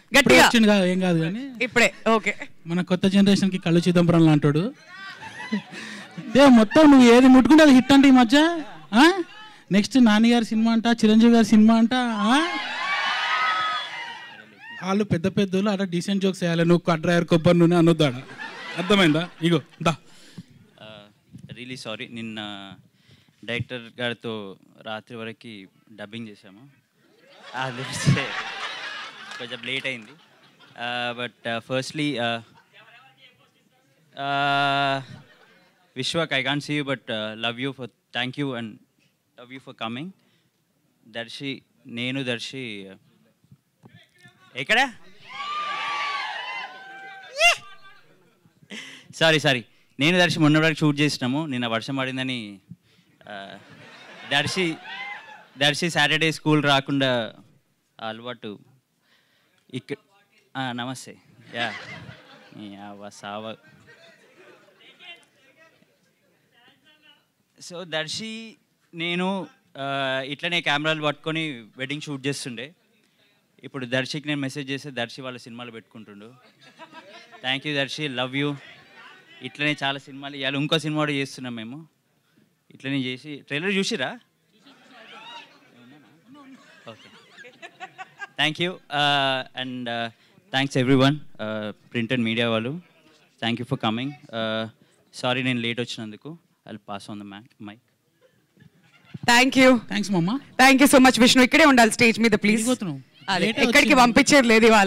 ఇప్పుడే గట్టిగా వచ్చిండు కాదు ఏం కాదు కానీ ఇప్పుడే ఓకే మన కొత్త జనరేషన్ కి కళ్ళు చిదంబరం లాంటాడు దే మొత్తం నువ్వు ఏది ముట్టుకుంటే అది హిట్ అంటే ఈ మధ్య నెక్స్ట్ నాని గారి సినిమా అంట చిరంజీవి గారి సినిమా అంట ఆ? వాళ్ళు పెద్ద పెద్దోళ్ళు అక్కడ డీసెంట్ జోక్స్ వేయాలి నువ్వు కడ్రాయర్ కొబ్బరి నూనె అనొద్దు ఆడ అర్థమైందా ఇగో దా రియలీ సారీ నిన్న డైరెక్టర్ గారితో రాత్రి వరకు డబ్బింగ్ చేశాము అది కొంచెం లేట్ అయింది but firstly Vishwak I can see you but love you for thank you and love you for coming Darshi నేను దర్శి ఎక్కడ సారీ సారీ నేను దర్శి మొన్న వరకు షూట్ చేసినాము నిన్న వర్షం పడిందని ఆ, దర్శి దర్శి సాటర్డే స్కూల్ రాకుండా ఆ అలవాటు ఇక్కడ ఆ, నమస్తే యా యా సావ సో దర్శి నేను ఆ, ఇట్లనే కెమెరాలు పట్టుకొని వెడ్డింగ్ షూట్ చేస్తుండే ఇప్పుడు దర్శికి నేను మెసేజ్ చేస్తే దర్శి వాళ్ళ సినిమాలు పెట్టుకుంటుండు thank you Darshi love you ఇట్లనే చాలా సినిమాలు ఇవాళ ఇంకో సినిమా కూడా చేస్తున్నాం మేము ఇట్లనే చేసి ట్రైలర్ చూసిరా okay thank you and thanks everyone print and media వాళ్ళు thank you for coming sorry నేను లేట్ వచ్చినందుకు I pass on the mac mic thank you thanks మమ్మ thank you so much Vishnu ఇక్కడే ఉండాలి స్టేజ్ మీద please ఎక్కడికి పోతున్నావు? అదే Late ఎక్కడికి వచ్చింది. పంపించేది లేదు ఇవాళ